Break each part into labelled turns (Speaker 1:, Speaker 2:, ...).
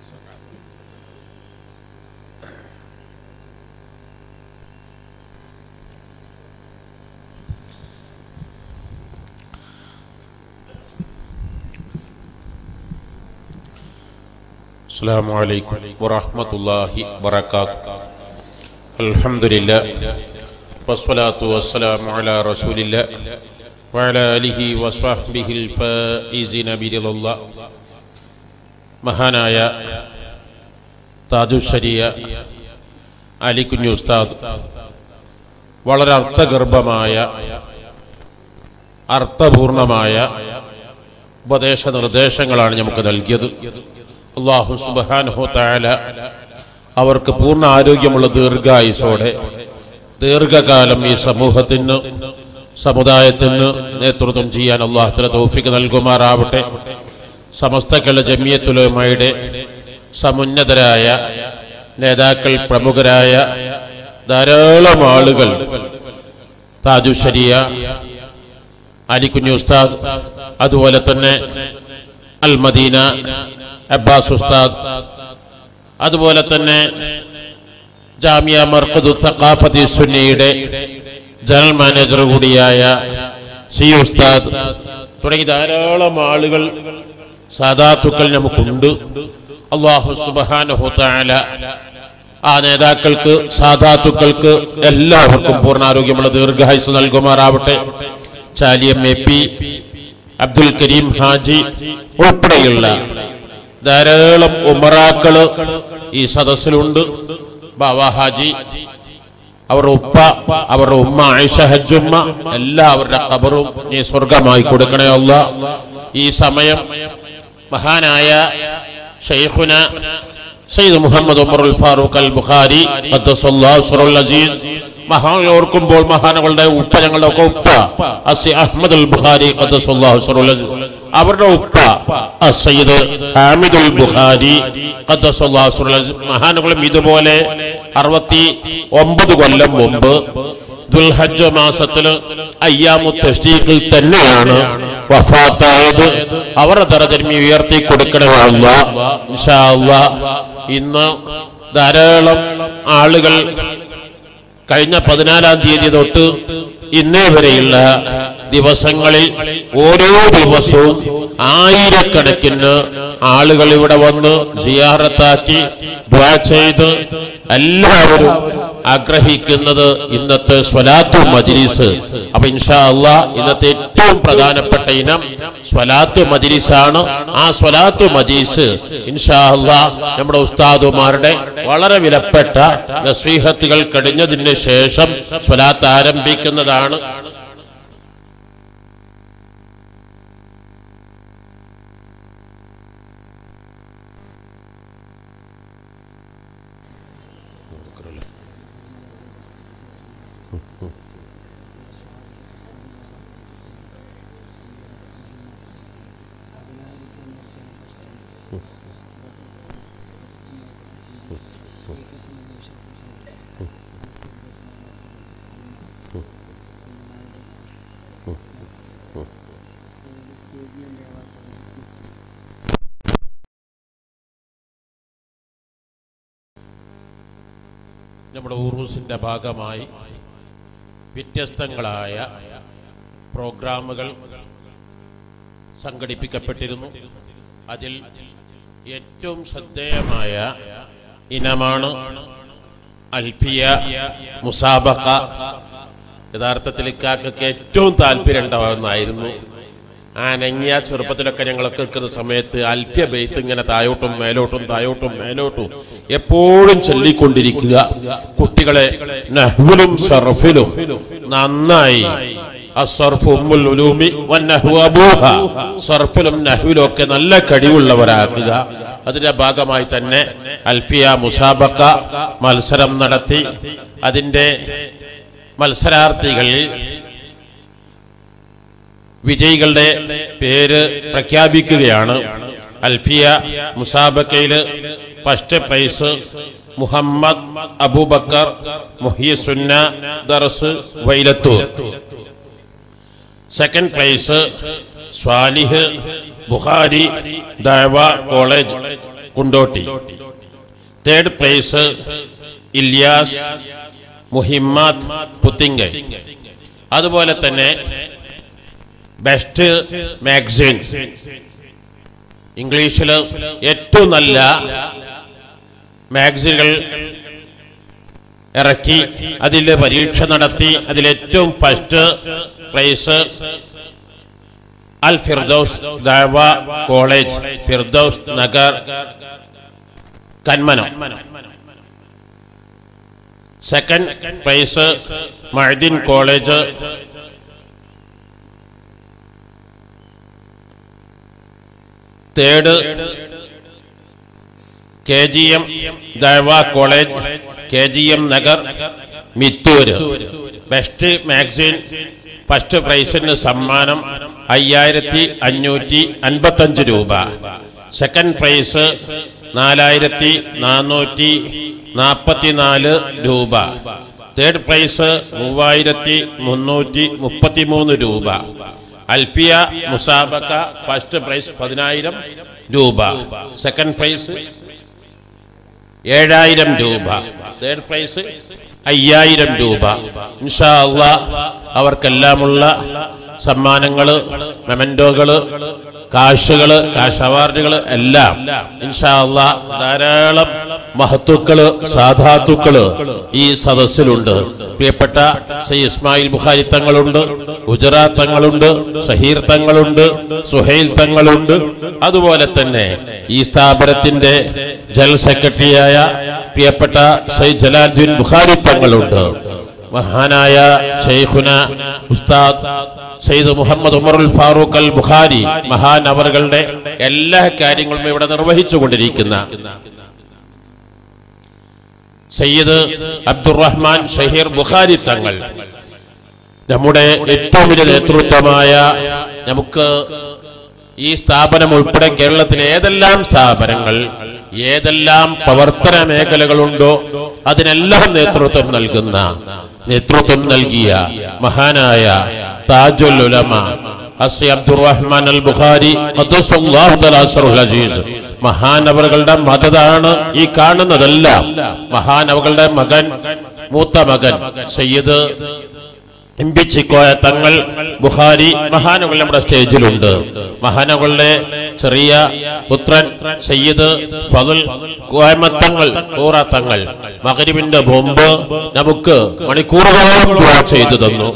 Speaker 1: السلام عليكم ورحمة الله وبركاته الحمد لله والصلاة والسلام على رسول الله وعلى آله وصحبه الفائزين برضا الله മഹാനായ താജുശരിയ അലിക്കുഞ്ഞു ഉസ്താദ് വളരെ അർത്ഥഗർഭമായ അർത്ഥപൂർണമായ ഉപദേശ നിർദ്ദേശങ്ങളാണ് നമുക്ക് നൽകിയത് അള്ളാഹു സുബാനുഹു താല അവർക്ക് പൂർണ്ണ ആരോഗ്യമുള്ള ദീർഘായുസോടെ ദീർഘകാലം ഈ സമൂഹത്തിന് സമുദായത്തിന് നേതൃത്വം ചെയ്യാൻ അള്ളാഹുത്തല തൗഫിക്ക് നൽകുമാറാവട്ടെ സമസ്ത കേരള ജമിയത്തുലമയുടെ സമുന്നതരായ നേതാക്കൾ പ്രമുഖരായ ധാരാളം ആളുകൾ താജുശരിയ അലിക്കുഞ്ഞു ഉസ്താദ് അതുപോലെ തന്നെ അൽ മദീന അബ്ബാസ് ഉസ്താദ് അതുപോലെ തന്നെ ജാമിയ മർക്കദു തഖാഫത്തി സുന്നിയുടെ ജനറൽ മാനേജർ കൂടിയായ സി ഉസ്താദ് തുടങ്ങി ധാരാളം ആളുകൾ സാധാത്തുക്കൾ നമുക്കുണ്ട് അള്ളാഹു സുബാനഹു താല ആ നേതാക്കൾക്ക് സാധാത്തുക്കൾക്ക് എല്ലാവർക്കും പൂർണ്ണാരോഗ്യമുള്ള ദീർഘായുസ് നൽകുമാറാവട്ടെ ചാലിയം എ പി അബ്ദുൽ കരീം ഹാജി ഉൾപ്പെടെയുള്ള ധാരാളം ഉമറാക്കള് ഈ സദസ്സിലുണ്ട് ബാബ ഹാജി അവരുടെ ഉപ്പ അവരുടെ ഉമ്മ ആയിഷ ഹജ്ജുമ്മ എല്ലാവരുടെ ഖബറും നീ സ്വർഗമായി കൊടുക്കണേ അല്ല ഈ സമയം മഹാനായ ഷെയ്ഖുന സയ്യിദ് മുഹമ്മദ് ഉമറുൽ ഫാറൂഖ് അൽ ബുഖാരി ഖദ്ദസല്ലാഹു സിറുൽ അസീസ് മഹാൻ ഓർക്കുമ്പോൾ മഹാനകളുടെ ഉപ്പ ഞങ്ങളുടെ ഒക്കെ ഉപ്പ അസി അഹമ്മദ് അൽ ബുഖാരി ഖദ്ദസല്ലാഹു സിറുൽ അസീസ് അവരുടെ ഉപ്പ സയ്യിദ് ഹാമിദുൽ ബുഖാരി ഖദ്ദസല്ലാഹു സിറുൽ അസീസ് മഹാനുകളും ഇതുപോലെ അറുപത്തി ഒമ്പത് കൊല്ലം മുമ്പ് ദുൽഹജ്ജ് മാസത്തില് അയ്യാമു തസ്തീഖിൽ തന്നെയാണ് വഫാത്തായത് അവരുടെ തരതിരുമി ഉയർത്തി കൊടുക്കണമല്ല ഇൻഷാ അല്ലാ ഇന്ന് ധാരാളം ആളുകൾ കഴിഞ്ഞ പതിനാലാം തീയതി തൊട്ട് ഇന്നേ വരെയുള്ള ദിവസങ്ങളിൽ ഓരോ ദിവസവും ആയിരക്കണക്കിന് ആളുകൾ ഇവിടെ വന്ന് സിയാറത്താക്കി ദ്വാ ചെയ്ത് എല്ലാവരും ആഗ്രഹിക്കുന്നത് ഇന്നത്തെ സ്വലാത്തു മജ്ലിസ് അപ്പൊ ഇൻഷാ അള്ളാ ഇന്നത്തെ ഏറ്റവും പ്രധാനപ്പെട്ട ഇനം സ്വലാത്തു മജ്ലിസാണ് ആ സ്വലാത്തു മജ്ലിസ് ഇൻഷാ അള്ളാ നമ്മുടെ ഉസ്താദുമാരുടെ വളരെ വിലപ്പെട്ട നസീഹത്തുകൾ കഴിഞ്ഞതിന് ശേഷം സ്വലാത്ത് ആരംഭിക്കുന്നതാണ് നമ്മുടെ ഉറൂസിന്റെ ഭാഗമായി വ്യത്യസ്തങ്ങളായ പ്രോഗ്രാമുകൾ സംഘടിപ്പിക്കപ്പെട്ടിരുന്നു അതിൽ ഏറ്റവും ശ്രദ്ധേയമായ ഇനമാണ് അൽഫിയ മുസാബക്ക യഥാർത്ഥത്തിൽ ഇക്കാക്കൊക്കെ ഏറ്റവും താല്പര്യം ഉണ്ടാവുന്നതായിരുന്നു ആ നങ്ങിയ ചെറുപ്പത്തിലൊക്കെ ഞങ്ങളൊക്കെ നിൽക്കുന്ന സമയത്ത് അൽഫ്യ ബെയ്ത്ത് ഇങ്ങനെ തായോട്ടും മേലോട്ടും തായോട്ടും മേലോട്ടും എപ്പോഴും ചൊല്ലിക്കൊണ്ടിരിക്കുക കുട്ടികളെ നഹ്വിലും ഷർഫിലും നന്നായി അസ്സർഫ് ഉമ്മുൽ ഉലൂമി വന്നഹ്വു അബൂഹ. സർഫിലും നഹ്വിലും ഒക്കെ നല്ല കഴിവുള്ളവരാക്കുക അതിന്റെ ഭാഗമായി തന്നെ അൽഫിയ മുസാബക്ക മത്സരം നടത്തി അതിന്റെ മത്സരാർത്ഥികളിൽ വിജയികളുടെ പേര് പ്രഖ്യാപിക്കുകയാണ് അൽഫിയ മുസാബക്കയില് first prize Muhammad Abubakar Muhissunna Dars Vailathur second prize Salih Bukhari Dawa college Kondotty third prize Ilyas Muhimmad Puthinkai അതുപോലെ തന്നെ ബെസ്റ്റ് മാഗസിൻ ഇംഗ്ലീഷിൽ ഏറ്റവും നല്ല മാഗസിനുകൾ ഇറക്കി അതിൽ പരീക്ഷ നടത്തി അതിൽ ഏറ്റവും first prize Al Firdaus Dawa college Firdaus Nagar Kanmanam second prize Madin college third K G M Dawa college K G M Nagar Mithur best magazine first പ്രൈസിന് സമ്മാനം അയ്യായിരത്തി അഞ്ഞൂറ്റി അൻപത്തഞ്ച് രൂപ സെക്കൻഡ് പ്രൈസ് നാലായിരത്തി നാനൂറ്റി നാൽപ്പത്തിനാല് രൂപ തേർഡ് പ്രൈസ് മൂവായിരത്തി മുന്നൂറ്റി മുപ്പത്തിമൂന്ന് രൂപ അൽഫിയ മുസാബക്ക ഫസ്റ്റ് പ്രൈസ് പതിനായിരം രൂപ സെക്കൻഡ് പ്രൈസ് ഏഴായിരം രൂപ തേർഡ് പ്രൈസ് അയ്യായിരം രൂപ ഇൻഷാ അള്ളാ അവർക്കെല്ലാമുള്ള സമ്മാനങ്ങള് മെമൻറ്റോകള് കാശുകള് കാശ് അവാർഡുകള് എല്ലാം ഇൻഷാ അള്ളാ ധാരാളം മഹത്തുക്കള് സാധാത്തുക്കള് ഈ സദസ്സിലുണ്ട് പ്രിയപ്പെട്ട സൈ ഇസ്മായിൽ ബുഖാരി തങ്ങളുണ്ട് ഗുജറാത്ത് തങ്ങളുണ്ട് ഷഹീർ തങ്ങളുണ്ട് സുഹൈൽ തങ്ങളുണ്ട് അതുപോലെ തന്നെ ഈ സ്ഥാപനത്തിന്റെ ജനറൽ സെക്രട്ടറിയായ പ്രിയപ്പെട്ട സൈ ജലാലുദ്ദീൻ ബുഖാരി തങ്ങളുണ്ട് മഹാനായ ഷെയ്ഖുന ഉസ്താദ് സയ്യിദ് മുഹമ്മദ് ഉമറുൽ ഫാറൂഖ് അൽ ബുഖാരി മഹാൻ അവറുകളുടെ എല്ലാ കാര്യങ്ങളും ഇവിടെ നിർവഹിച്ചു കൊണ്ടിരിക്കുന്ന സയ്യിദ് അബ്ദുറഹ്മാൻ ഷഹീർ ബുഖാരി തങ്ങൾ നമ്മുടെ ഏറ്റവും വലിയ നേതൃത്വമായ നമുക്ക് ഈ സ്ഥാപനം ഉൾപ്പെടെ കേരളത്തിലെ ഏതെല്ലാം സ്ഥാപനങ്ങൾ ഏതെല്ലാം പ്രവർത്തന മേഖലകളുണ്ടോ അതിനെല്ലാം നേതൃത്വം നൽകുന്ന നേതൃത്വം നൽകിയ മഹാനായ താജുൽ ഉലമ അസി അബ്ദുറഹ്മാൻ അൽ ബുഖാരി ഖദ്ദസല്ലാഹു തആല അസ്റുൽ അസീസ് മഹാനവറുകളുടെ മതതാണ് ഈ കാണുന്നതെല്ലാം മഹാനവകളുടെ മകൻ മൂത്ത മകൻ സയ്യിദ് എംപിച്ചിക്കോയ തങ്ങൾ ബുഖാരി മഹാനവൾ നമ്മുടെ സ്റ്റേജിലുണ്ട് മഹാനവളുടെ ചെറിയ പുത്രൻ സയ്യിദ് ഫതുൽ കോയമത്തങ്ങൾ കൂറ തങ്ങൾ മകരിവിന്റെ മുമ്പ് നമുക്ക് മണിക്കൂറുകളോളം ദുആ ചെയ്തു തന്നു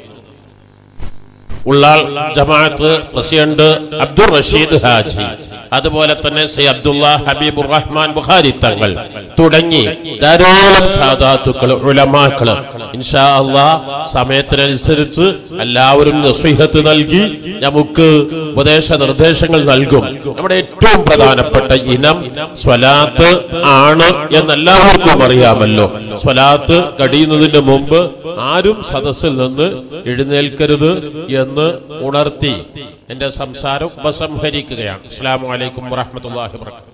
Speaker 1: ഉള്ളാൾ ജമാഅത്ത് പ്രസിഡന്റ് അബ്ദുൾ റഷീദ് ഹാജി അതുപോലെ തന്നെ സി അബ്ദുള്ള ഹബീബുർ റഹ്മാൻ ബുഖാരി തങ്ങൾ തുടങ്ങി ധാരാളം സാധാത്തുക്കൾ ഉലമാക്കള് ഇൻഷാ അള്ളാ സമയത്തിനനുസരിച്ച് എല്ലാവരും നസീഹത്ത് നൽകി നമുക്ക് ഉപദേശ നിർദ്ദേശങ്ങൾ നൽകും നമ്മുടെ ഏറ്റവും പ്രധാനപ്പെട്ട ഇനം സ്വലാത്ത് ആണ് എന്നെല്ലാവർക്കും അറിയാമല്ലോ സ്വലാത്ത് കഴിയുന്നതിന് മുമ്പ് ആരും സദസ്സിൽ നിന്ന് എഴുന്നേൽക്കരുത് എന്ന് ഉണർത്തി എന്റെ സംസാരം ഉപസംഹരിക്കുകയാണ് അസ്സാം വലൈക്കും വാഹമത്തല്ലാഹി വർക്കാത്തു